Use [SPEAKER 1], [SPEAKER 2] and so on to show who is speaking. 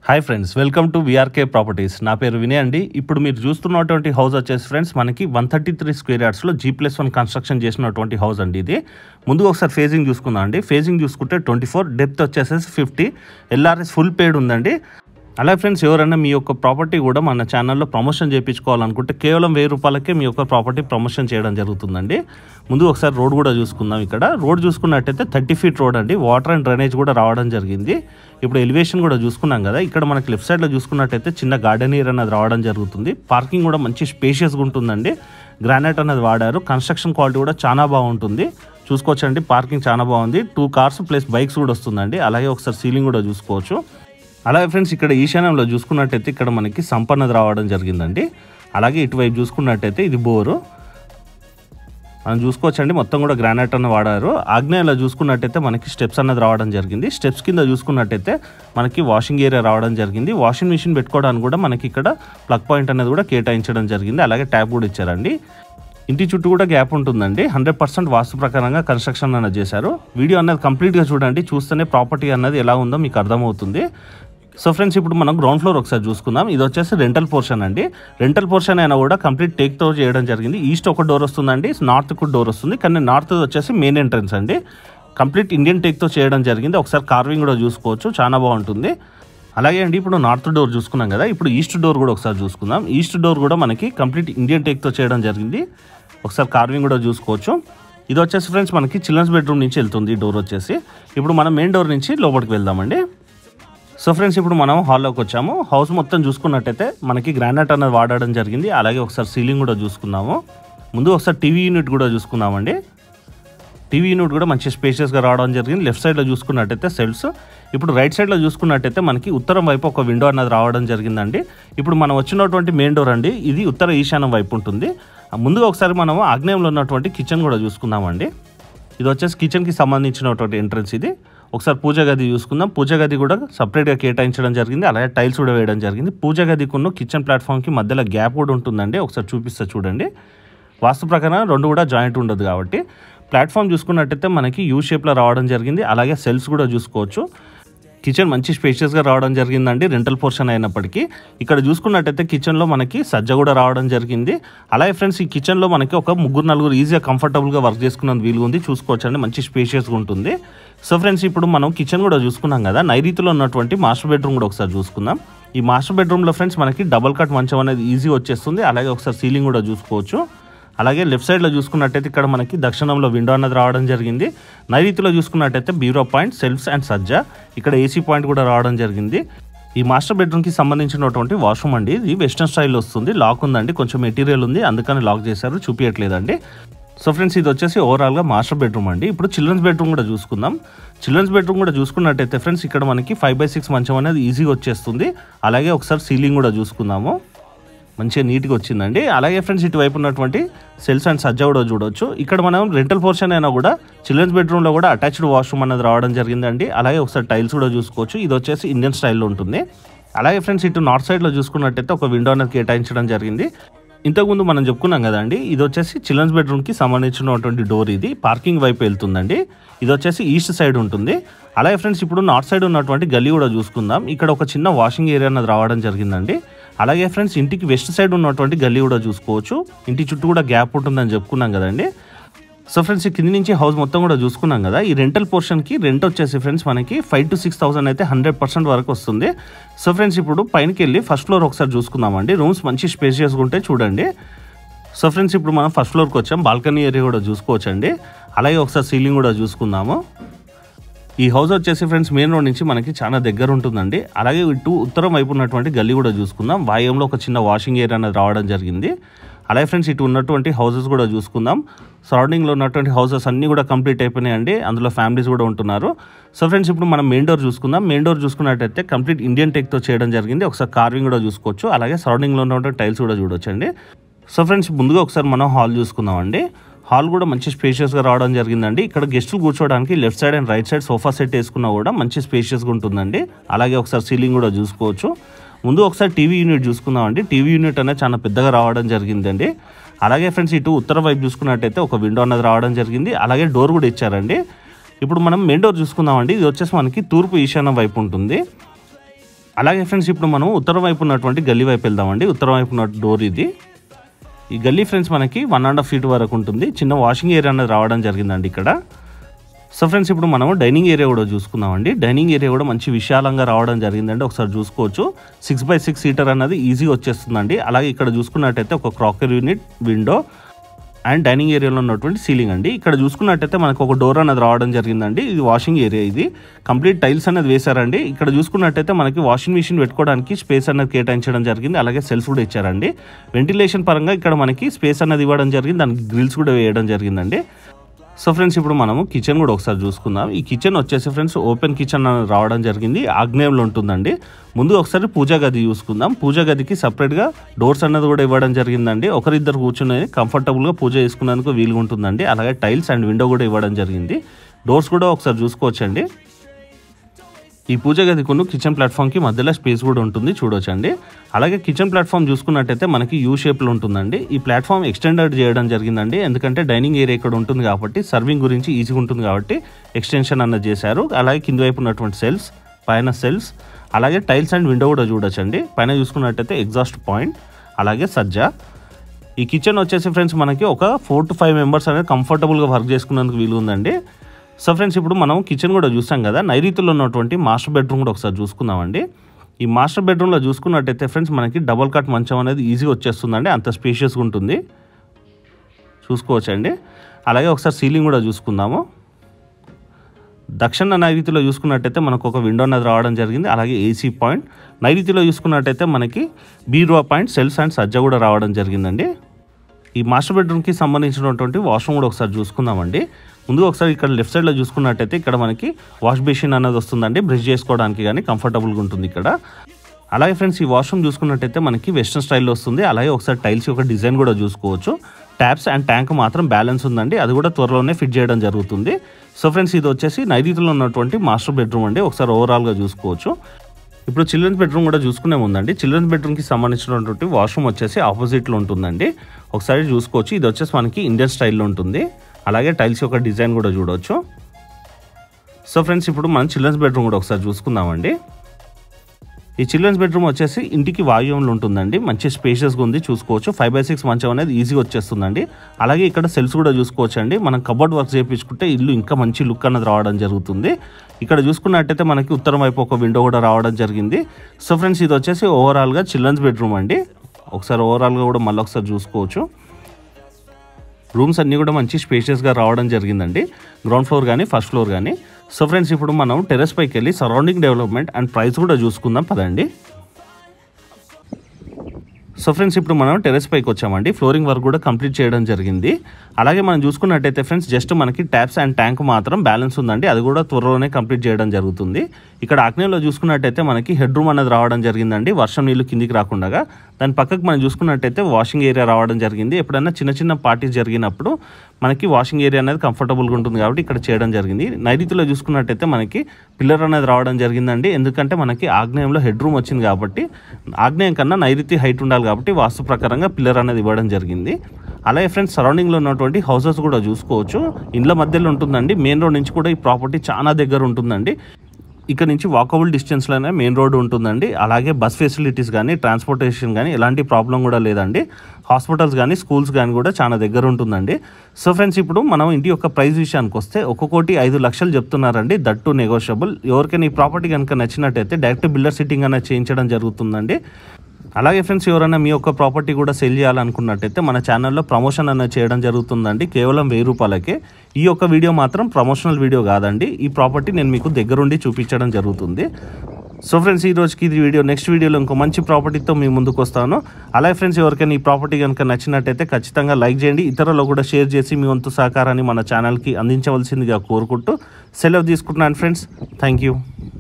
[SPEAKER 1] hi friends welcome to VRK properties నా పేరు వినయ్ అండి ఇప్పుడు మీరు చూస్తున్నటువంటి హౌస్ వచ్చేసి ఫ్రెండ్స్ మనకి వన్ థర్టీ త్రీ స్క్వేర్ యార్డ్స్లో జీ ప్లస్ వన్ కన్స్ట్రక్షన్ చేసినటువంటి హౌస్ అండి ఇది ముందు ఒకసారి ఫేజింగ్ చూసుకుందాం అండి ఫేజింగ్ చూసుకుంటే ట్వంటీ ఫోర్ డెప్త్ వచ్చేసేసి ఫిఫ్టీ ఎల్ఆర్ఎస్ ఫుల్ పేడ్ ఉందండి అలాగే ఫ్రెండ్స్ ఎవరైనా మీ యొక్క ప్రాపర్టీ కూడా మన ఛానల్లో ప్రమోషన్ చేయించుకోవాలనుకుంటే కేవలం వెయ్యి రూపాయలకే మీ యొక్క ప్రాపర్టీ ప్రమోషన్ చేయడం జరుగుతుందండి ముందు ఒకసారి రోడ్ కూడా చూసుకుందాం ఇక్కడ రోడ్ చూసుకున్నట్టయితే థర్టీ ఫీట్ రోడ్ అండి వాటర్ అండ్ డ్రైనేజ్ కూడా రావడం జరిగింది ఇప్పుడు ఎలివేషన్ కూడా చూసుకున్నాం కదా ఇక్కడ మనకి లెఫ్ట్ సైడ్లో చూసుకున్నట్టయితే చిన్న గార్డెన్ ఏరియా అనేది రావడం జరుగుతుంది పార్కింగ్ కూడా మంచి స్పేషియస్గా ఉంటుందండి గ్రానైట్ అనేది వాడారు కన్స్ట్రక్షన్ క్వాలిటీ కూడా చాలా బాగుంటుంది చూసుకోవచ్చండి పార్కింగ్ చాలా బాగుంది టూ కార్స్ ప్లస్ బైక్స్ కూడా వస్తుందండి అలాగే ఒకసారి సీలింగ్ కూడా చూసుకోవచ్చు అలాగే ఫ్రెండ్స్ ఇక్కడ ఈశాన్యంలో చూసుకున్నట్టయితే ఇక్కడ మనకి సంపన్నది రావడం జరిగిందండి అలాగే ఇటువైపు చూసుకున్నట్టయితే ఇది బోరు మనం చూసుకోవచ్చండి మొత్తం కూడా గ్రానైట్ అన్న వాడారు ఆగ్నేయంలో చూసుకున్నట్టయితే మనకి స్టెప్స్ అన్నది రావడం జరిగింది స్టెప్స్ కింద చూసుకున్నట్టయితే మనకి వాషింగ్ ఏరియా రావడం జరిగింది వాషింగ్ మిషన్ పెట్టుకోవడానికి కూడా మనకి ఇక్కడ ప్లగ్ పాయింట్ అనేది కూడా కేటాయించడం జరిగింది అలాగే ట్యాప్ కూడా ఇచ్చారండి ఇంటి చుట్టూ కూడా గ్యాప్ ఉంటుందండి హండ్రెడ్ పర్సెంట్ వాస్తు ప్రకారంగా కన్స్ట్రక్షన్ అనేది చేశారు వీడియో అనేది కంప్లీట్గా చూడండి చూస్తేనే ప్రాపర్టీ అన్నది ఎలా ఉందో మీకు అర్థమవుతుంది సో ఫ్రెండ్స్ ఇప్పుడు మనం గ్రౌండ్ ఫ్లోర్ ఒకసారి చూసుకుందాం ఇది వచ్చేసి రెంటల్ పోర్షన్ అండి రెంటల్ పోర్షన్ అయినా కూడా కంప్లీట్ టేక్ తో చేయడం జరిగింది ఈస్ట్ ఒక డోర్ వస్తుందండి నార్త్ కు డోర్ వస్తుంది కానీ నార్త్ వచ్చేసి మెయిన్ ఎంట్రన్స్ అండి కంప్లీట్ ఇండియన్ టేక్ తో చేయడం జరిగింది ఒకసారి కార్వింగ్ కూడా చూసుకోవచ్చు చాలా బాగుంటుంది అలాగే అండి ఇప్పుడు నార్త్ డోర్ చూసుకున్నాం కదా ఇప్పుడు ఈస్ట్ డోర్ కూడా ఒకసారి చూసుకుందాం ఈస్ట్ డోర్ కూడా మనకి కంప్లీట్ ఇండియన్ టేక్ తో చేయడం జరిగింది ఒకసారి కార్వింగ్ కూడా చూసుకోవచ్చు ఇది వచ్చేసి ఫ్రెండ్స్ మనకి చిల్డ్రన్స్ బెడ్రూమ్ నుంచి వెళ్తుంది ఈ డోర్ వచ్చేసి ఇప్పుడు మనం మెయిన్ డోర్ నుంచి లోపలికి వెళ్దామండి సో ఫ్రెండ్స్ ఇప్పుడు మనం హాల్లోకి వచ్చాము హౌస్ మొత్తం చూసుకున్నట్టయితే మనకి గ్రానైట్ అనేది వాడడం జరిగింది అలాగే ఒకసారి సీలింగ్ కూడా చూసుకుందాము ముందు ఒకసారి టీవీ యూనిట్ కూడా చూసుకుందామండి టీవీ యూనిట్ కూడా మంచి స్పేషియస్గా రావడం జరిగింది లెఫ్ట్ సైడ్లో చూసుకున్నట్టయితే సెల్స్ ఇప్పుడు రైట్ సైడ్లో చూసుకున్నట్టయితే మనకి ఉత్తరం వైపు ఒక విండో అనేది రావడం జరిగిందండి ఇప్పుడు మనం వచ్చినటువంటి మెయిన్ డోర్ అండి ఇది ఉత్తర ఈశాన్యం వైపు ఉంటుంది ముందుగా ఒకసారి మనం ఆగ్నేయంలో ఉన్నటువంటి కిచెన్ కూడా చూసుకుందామండి ఇది వచ్చేసి కిచెన్కి సంబంధించినటువంటి ఎంట్రన్స్ ఇది ఒకసారి పూజ గది చూసుకుందాం పూజ గది కూడా సపరేట్గా కేటాయించడం జరిగింది అలాగే టైల్స్ కూడా వేయడం జరిగింది పూజ గదికున్న కిచెన్ ప్లాట్ఫామ్కి మధ్యలో గ్యాప్ కూడా ఉంటుందండి ఒకసారి చూపిస్తా చూడండి వాస్తు ప్రకారం రెండు కూడా జాయింట్ ఉండదు కాబట్టి ప్లాట్ఫామ్ చూసుకున్నట్టయితే మనకి యూ షేప్లో రావడం జరిగింది అలాగే సెల్స్ కూడా చూసుకోవచ్చు కిచెన్ మంచి స్పేషియస్గా రావడం జరిగిందండి రెంటల్ పోర్షన్ అయినప్పటికీ ఇక్కడ చూసుకున్నట్టయితే కిచెన్లో మనకి సజ్జ కూడా రావడం జరిగింది అలాగే ఫ్రెండ్స్ ఈ కిచెన్లో మనకి ఒక ముగ్గురు నలుగురు ఈజీగా కంఫర్టబుల్గా వర్క్ చేసుకున్నందుకు వీలు ఉంది చూసుకోవచ్చండి మంచి స్పేషియస్గా ఉంటుంది సో ఫ్రెండ్స్ ఇప్పుడు మనం కిచెన్ కూడా చూసుకున్నాం కదా నైరుతిలో ఉన్నటువంటి మాస్టర్ బెడ్రూమ్ కూడా ఒకసారి చూసుకుందాం ఈ మాస్టర్ బెడ్రూమ్లో ఫ్రెండ్స్ మనకి డబల్ కట్ మంచం అనేది ఈజీ వచ్చేస్తుంది అలాగే ఒకసారి సీలింగ్ కూడా చూసుకోవచ్చు అలాగే లెఫ్ట్ సైడ్లో చూసుకున్నట్టయితే ఇక్కడ మనకి దక్షిణంలో విండో అన్నది రావడం జరిగింది నైరుతిలో చూసుకున్నట్టయితే బ్యూరో పాయింట్ సెల్ఫ్స్ అండ్ సజ్జ ఇక్కడ ఏసీ పాయింట్ కూడా రావడం జరిగింది ఈ మాస్టర్ బెడ్రూమ్కి సంబంధించినటువంటి వాష్రూమ్ అండి ఇది వెస్టర్న్ స్టైల్ వస్తుంది లాక్ ఉందండి కొంచెం మెటీరియల్ ఉంది అందుకని లాక్ చేశారు చూపించట్లేదండి సో ఫ్రెండ్స్ ఇది వచ్చేసి ఓవరాల్గా మాస్టర్ బెడ్రూమ్ అండి ఇప్పుడు చిల్డ్రన్స్ బెడ్రూమ్ కూడా చూసుకుందాం చిల్డ్రన్స్ బెడ్రూమ్ కూడా చూసుకున్నట్టయితే ఫ్రెండ్స్ ఇక్కడ మనకి ఫైవ్ బై సిక్స్ మంచం అనేది ఈజీగా వచ్చేస్తుంది అలాగే ఒకసారి సీలింగ్ కూడా చూసుకుందాము మంచిగా నీట్గా వచ్చిందండి అలాగే ఫ్రెండ్స్ ఇటువైపు ఉన్నటువంటి సెల్స్ అండ్ సజ్జా కూడా చూడొచ్చు ఇక్కడ మనం రెంటల్ పోర్షన్ అయినా కూడా చిల్డ్రన్స్ బెడ్రూమ్లో కూడా అటాచ్డ్ వాష్రూమ్ అనేది రావడం జరిగిందండి అలాగే ఒకసారి టైల్స్ కూడా చూసుకోవచ్చు ఇది వచ్చేసి ఇండియన్ స్టైల్లో ఉంటుంది అలాగే ఫ్రెండ్స్ ఇటు నార్త్ సైడ్లో చూసుకున్నట్టయితే ఒక విండో అనేది కేటాయించడం జరిగింది ఇంతకుముందు మనం చెప్పుకున్నాం కదండి ఇది వచ్చేసి చిల్డ్రన్స్ బెడ్రూమ్కి సంబంధించినటువంటి డోర్ ఇది పార్కింగ్ వైపు వెళ్తుందండి ఇది వచ్చేసి ఈస్ట్ సైడ్ ఉంటుంది అలాగే ఫ్రెండ్స్ ఇప్పుడు నార్త్ సైడ్ ఉన్నటువంటి గల్లీ కూడా చూసుకుందాం ఇక్కడ ఒక చిన్న వాషింగ్ ఏరియా అనేది రావడం జరిగిందండి అలాగే ఫ్రెండ్స్ ఇంటికి వెస్ట్ సైడ్ ఉన్నటువంటి గల్లీ కూడా చూసుకోవచ్చు ఇంటి చుట్టూ కూడా గ్యాప్ ఉంటుందని చెప్పుకున్నాం కదండి సో ఫ్రెండ్స్ ఈ కింది నుంచి హౌస్ మొత్తం కూడా చూసుకున్నాం కదా ఈ రెంటల్ పోర్షన్కి రెంట్ వచ్చేసి ఫ్రెండ్స్ మనకి ఫైవ్ టు సిక్స్ థౌసండ్ అయితే హండ్రెడ్ పర్సెంట్ వరకు వస్తుంది సో ఫ్రెండ్స్ ఇప్పుడు పైనకి వెళ్ళి ఫస్ట్ ఫ్లోర్ ఒకసారి చూసుకుందామండి రూమ్స్ మంచి స్పేసియస్గా ఉంటే చూడండి సో ఫ్రెండ్స్ ఇప్పుడు మనం ఫస్ట్ ఫ్లోర్కి వచ్చాం బాల్కనీ ఏరియా కూడా చూసుకోవచ్చండి అలాగే ఒకసారి సీలింగ్ కూడా చూసుకుందాము ఈ హౌస్ వచ్చేసి ఫ్రెండ్స్ మెయిన్ రోడ్ నుంచి మనకి చాలా దగ్గర ఉంటుందండి అలాగే ఇటు ఉత్తరం వైపు ఉన్నటువంటి గల్లీ కూడా చూసుకుందాం వాయంలో ఒక చిన్న వాషింగ్ ఏరియా అనేది రావడం జరిగింది అలాగే ఫ్రెండ్స్ ఇటు ఉన్నటువంటి హౌసెస్ కూడా చూసుకుందాం సరౌండింగ్లో ఉన్నటువంటి హౌసెస్ అన్నీ కూడా కంప్లీట్ అయిపోయినాయండి అందులో ఫ్యామిలీస్ కూడా ఉంటున్నారు సో ఫ్రెండ్స్ ఇప్పుడు మనం మెయిన్ డోర్ చూసుకుందాం మెయిన్ డోర్ చూసుకున్నట్టయితే కంప్లీట్ ఇండియన్ టెక్తో చేయడం జరిగింది ఒకసారి కార్వింగ్ కూడా చూసుకోవచ్చు అలాగే సరౌండింగ్లో ఉన్నటువంటి టైల్స్ కూడా చూడొచ్చండి సో ఫ్రెండ్స్ ముందుగా ఒకసారి మనం హాల్ చూసుకుందామండి హాల్ కూడా మంచి స్పేషియస్గా రావడం జరిగిందండి ఇక్కడ గెస్టులు కూర్చోవడానికి left side and right side sofa set వేసుకున్నా కూడా మంచి స్పేషియస్గా ఉంటుందండి అలాగే ఒకసారి సీలింగ్ కూడా చూసుకోవచ్చు ముందు ఒకసారి టీవీ యూనిట్ చూసుకుందామండి టీవీ యూనిట్ అనేది చాలా పెద్దగా రావడం జరిగిందండి అలాగే ఫ్రెండ్స్ ఇటు ఉత్తర వైపు చూసుకున్నట్టయితే ఒక విండో అనేది రావడం జరిగింది అలాగే డోర్ కూడా ఇచ్చారండి ఇప్పుడు మనం మెయిన్ డోర్ చూసుకుందామండి ఇది వచ్చేసి మనకి తూర్పు ఈశాన్యం వైపు ఉంటుంది అలాగే ఫ్రెండ్స్ ఇప్పుడు మనం ఉత్తర వైపు ఉన్నటువంటి గల్లీ వైపు వెళ్దామండి ఉత్తర వైపు ఉన్న డోర్ ఇది ఈ గల్లీ ఫ్రెండ్స్ మనకి వన్ అండ్ హాఫ్ ఫీట్ వరకు ఉంటుంది చిన్న వాషింగ్ ఏరియా అనేది రావడం జరిగిందండి ఇక్కడ సో ఫ్రెండ్స్ ఇప్పుడు మనం డైనింగ్ ఏరియా కూడా చూసుకుందామండి డైనింగ్ ఏరియా కూడా మంచి విశాలంగా రావడం జరిగిందండి ఒకసారి చూసుకోవచ్చు సిక్స్ బై సిక్స్ సీటర్ అనేది ఈజీగా వచ్చేస్తుందండి అలాగే ఇక్కడ చూసుకున్నట్టయితే ఒక crockery unit window and dining ఏరియాలో ఉన్నటువంటి సీలింగ్ అండి ఇక్కడ చూసుకున్నట్టయితే మనకు ఒక డోర్ అనేది రావడం జరిగిందండి ఇది వాషింగ్ ఏరియా ఇది కంప్లీట్ టైల్స్ అనేది వేశారండి ఇక్కడ చూసుకున్నట్టయితే మనకి వాషింగ్ మిషన్ పెట్టుకోవడానికి స్పేస్ అనేది కేటాయించడం జరిగింది అలాగే సెల్ఫ్ కూడా ఇచ్చారండి వెంటిలేషన్ పరంగా ఇక్కడ మనకి స్పేస్ అనేది ఇవ్వడం జరిగింది దానికి గ్రిల్స్ కూడా వేయడం జరిగిందండి సో ఫ్రెండ్స్ ఇప్పుడు మనము కిచెన్ కూడా ఒకసారి చూసుకుందాం ఈ కిచెన్ వచ్చేసి ఫ్రెండ్స్ ఓపెన్ కిచెన్ అనేది రావడం జరిగింది ఆగ్నేయంలో ఉంటుందండి ముందు ఒకసారి పూజా గది చూసుకుందాం పూజా గదికి సపరేట్గా డోర్స్ అన్నది కూడా ఇవ్వడం జరిగిందండి ఒకరిద్దరు కూర్చుని కంఫర్టబుల్గా పూజ చేసుకునేందుకు వీలుగా ఉంటుందండి అలాగే టైల్స్ అండ్ విండో కూడా ఇవ్వడం జరిగింది డోర్స్ కూడా ఒకసారి చూసుకోవచ్చండి ఈ పూజ గదికును కిచెన్ ప్లాట్ఫామ్కి మధ్యలో స్పేస్ కూడా ఉంటుంది చూడొచ్చండి అలాగే కిచెన్ ప్లాట్ఫామ్ చూసుకున్నట్టయితే మనకి యూ షేప్లో ఉంటుందండి ఈ ప్లాట్ఫామ్ ఎక్స్టెండెడ్ చేయడం జరిగిందండి ఎందుకంటే డైనింగ్ ఏరియా ఇక్కడ ఉంటుంది కాబట్టి సర్వింగ్ గురించి ఈజీగా ఉంటుంది కాబట్టి ఎక్స్టెన్షన్ అన్నది చేశారు అలాగే కింది వైపు ఉన్నటువంటి సెల్స్ పైన సెల్స్ అలాగే టైల్స్ అండ్ విండో కూడా చూడొచ్చండి పైన చూసుకున్నట్టయితే ఎగ్జాస్ట్ పాయింట్ అలాగే సజ్జా ఈ కిచెన్ వచ్చేసి ఫ్రెండ్స్ మనకి ఒక ఫోర్ టు ఫైవ్ మెంబర్స్ అనేది కంఫర్టబుల్గా వర్క్ చేసుకునేందుకు వీలు ఉందండి సో ఫ్రెండ్స్ ఇప్పుడు మనం కిచెన్ కూడా చూసాం కదా నైరుతిలో ఉన్నటువంటి మాస్టర్ బెడ్రూమ్ కూడా ఒకసారి చూసుకుందామండి ఈ మాస్టర్ బెడ్రూమ్లో చూసుకున్నట్టయితే ఫ్రెండ్స్ మనకి డబల్ కట్ మంచం అనేది ఈజీగా వచ్చేస్తుందండి అంత స్పేషియస్గా ఉంటుంది చూసుకోవచ్చండి అలాగే ఒకసారి సీలింగ్ కూడా చూసుకుందాము దక్షిణ నైరుతిలో చూసుకున్నట్టయితే మనకు ఒక విండో అనేది రావడం జరిగింది అలాగే ఏసీ పాయింట్ నైరుతిలో చూసుకున్నట్టయితే మనకి బీరువా పాయింట్ సెల్స్ అండ్ సజ్జ కూడా రావడం జరిగిందండి ఈ మాస్టర్ బెడ్రూమ్కి సంబంధించినటువంటి వాష్రూమ్ కూడా ఒకసారి చూసుకుందామండి ముందు ఒకసారి ఇక్కడ లెఫ్ట్ సైడ్లో చూసుకున్నట్టయితే ఇక్కడ మనకి వాష్ బేసిన్ అనేది వస్తుందండి బ్రష్ చేసుకోవడానికి కానీ కంఫర్టబుల్గా ఉంటుంది ఇక్కడ అలాగే ఫ్రెండ్స్ ఈ వాష్రూమ్ చూసుకున్నట్టయితే మనకి వెస్ట్రన్ స్టైల్లో వస్తుంది అలాగే ఒకసారి టైల్స్ యొక్క డిజైన్ కూడా చూసుకోవచ్చు ట్యాప్స్ అండ్ ట్యాంక్ మాత్రం బ్యాలెన్స్ ఉందండి అది కూడా త్వరలోనే ఫిట్ చేయడం జరుగుతుంది సో ఫ్రెండ్స్ ఇది వచ్చేసి నైరుతిలో ఉన్నటువంటి మాస్టర్ బెడ్రూమ్ అండి ఒకసారి ఓవరాల్గా చూసుకోవచ్చు ఇప్పుడు చిల్డ్రన్స్ బెడ్రూమ్ కూడా చూసుకునే ఉందండి చిల్డ్రన్స్ బెడ్రూమ్కి సంబంధించినటువంటి వాష్రూమ్ వచ్చేసి ఆపోజిట్లో ఉంటుందండి ఒకసారి చూసుకోవచ్చు ఇది వచ్చేసి మనకి ఇండియన్ స్టైల్లో ఉంటుంది అలాగే టైల్స్ యొక్క డిజైన్ కూడా చూడవచ్చు సో ఫ్రెండ్స్ ఇప్పుడు మనం చిల్డ్రన్స్ బెడ్రూమ్ కూడా ఒకసారి చూసుకుందామండి ఈ చిల్డ్రన్స్ బెడ్రూమ్ వచ్చేసి ఇంటికి వాయువ్యంలో ఉంటుందండి మంచి స్పేషియస్గా ఉంది చూసుకోవచ్చు ఫైవ్ బై సిక్స్ మంచం అనేది ఈజీగా వచ్చేస్తుందండి అలాగే ఇక్కడ సెల్స్ కూడా చూసుకోవచ్చు అండి మనం కబోర్డ్ వర్క్ చేయించుకుంటే ఇల్లు ఇంకా మంచి లుక్ అనేది రావడం జరుగుతుంది ఇక్కడ చూసుకున్నట్టయితే మనకి ఉత్తరం వైపు ఒక విండో కూడా రావడం జరిగింది సో ఫ్రెండ్స్ ఇది వచ్చేసి ఓవరాల్గా చిల్డ్రన్స్ బెడ్రూమ్ అండి ఒకసారి ఓవరాల్గా కూడా మళ్ళీ ఒకసారి చూసుకోవచ్చు రూమ్స్ అన్నీ కూడా మంచి స్పేషియస్గా రావడం జరిగిందండి గ్రౌండ్ ఫ్లోర్ కానీ ఫస్ట్ ఫ్లోర్ కానీ సో ఫ్రెండ్స్ ఇప్పుడు మనం టెరెస్ పైకి వెళ్ళి సరౌండింగ్ డెవలప్మెంట్ అండ్ ప్రైస్ కూడా చూసుకుందాం పదండి సో ఫ్రెండ్స్ ఇప్పుడు మనం టెరెస్ పైకి వచ్చామండి ఫ్లోరింగ్ వర్క్ కూడా కంప్లీట్ చేయడం జరిగింది అలాగే మనం చూసుకున్నట్టయితే ఫ్రెండ్స్ జస్ట్ మనకి ట్యాప్స్ అండ్ ట్యాంక్ మాత్రం బ్యాలెన్స్ ఉందండి అది కూడా త్వరలోనే కంప్లీట్ చేయడం జరుగుతుంది ఇక్కడ ఆగ్నేయంలో చూసుకున్నట్టయితే మనకి హెడ్ రూమ్ అనేది రావడం జరిగిందండి వర్షం నీళ్ళు కిందికి రాకుండా దాని పక్కకు మనం చూసుకున్నట్టయితే వాషింగ్ ఏరియా రావడం జరిగింది ఎప్పుడైనా చిన్న చిన్న పార్టీస్ జరిగినప్పుడు మనకి వాషింగ్ ఏరియా అనేది కంఫర్టబుల్గా ఉంటుంది కాబట్టి ఇక్కడ చేయడం జరిగింది నైరుతిలో చూసుకున్నట్టయితే మనకి పిల్లర్ అనేది రావడం జరిగిందండి ఎందుకంటే మనకి ఆగ్నేయంలో హెడ్ రూమ్ వచ్చింది కాబట్టి ఆగ్నేయం కన్నా నైరుతి హైట్ ఉండాలి కాబట్టి వాస్తు ప్రకారంగా పిల్లర్ అనేది ఇవ్వడం జరిగింది అలాగే ఫ్రెండ్స్ సరౌండింగ్లో ఉన్నటువంటి హౌసెస్ కూడా చూసుకోవచ్చు ఇండ్ల మధ్యలో ఉంటుందండి మెయిన్ రోడ్ నుంచి కూడా ఈ ప్రాపర్టీ చాలా దగ్గర ఉంటుందండి ఇక్కడ నుంచి వాకబుల్ డిస్టెన్స్లోనే మెయిన్ రోడ్ ఉంటుందండి అలాగే బస్ ఫెసిలిటీస్ కానీ ట్రాన్స్పోర్టేషన్ కానీ ఎలాంటి ప్రాబ్లం కూడా లేదండి హాస్పిటల్స్ కానీ స్కూల్స్ కానీ కూడా చాలా దగ్గర ఉంటుందండి సో ఫ్రెండ్స్ ఇప్పుడు మనం ఇంటి యొక్క ప్రైస్ విషయానికి వస్తే ఒక కోటి ఐదు లక్షలు చెప్తున్నారండి దట్ టు నెగోషియబుల్ ఎవరికైనా ఈ ప్రాపర్టీ కనుక నచ్చినట్టయితే డైరెక్ట్ బిల్డర్ సిట్టింగ్ అనేది చేయించడం జరుగుతుందండి అలాగే ఫ్రెండ్స్ ఎవరైనా మీ యొక్క ప్రాపర్టీ కూడా సెల్ చేయాలనుకున్నట్టయితే మన ఛానల్లో ప్రమోషన్ అనేది చేయడం జరుగుతుందండి కేవలం వెయ్యి రూపాయలకే ఈ యొక్క వీడియో మాత్రం ప్రమోషనల్ వీడియో కాదండి ఈ ప్రాపర్టీ నేను మీకు దగ్గరుండి చూపించడం జరుగుతుంది సో ఫ్రెండ్స్ ఈ రోజుకి ఇది వీడియో నెక్స్ట్ వీడియోలో ఇంకో మంచి ప్రాపర్టీతో మీ ముందుకు వస్తాను అలాగే ఫ్రెండ్స్ ఎవరికైనా ఈ ప్రాపర్టీ కనుక నచ్చినట్టయితే ఖచ్చితంగా లైక్ చేయండి ఇతరులు కూడా షేర్ చేసి మీ వంతు సహకారాన్ని మన ఛానల్కి అందించవలసిందిగా కోరుకుంటూ సెలవు తీసుకుంటున్నాను ఫ్రెండ్స్ థ్యాంక్ యూ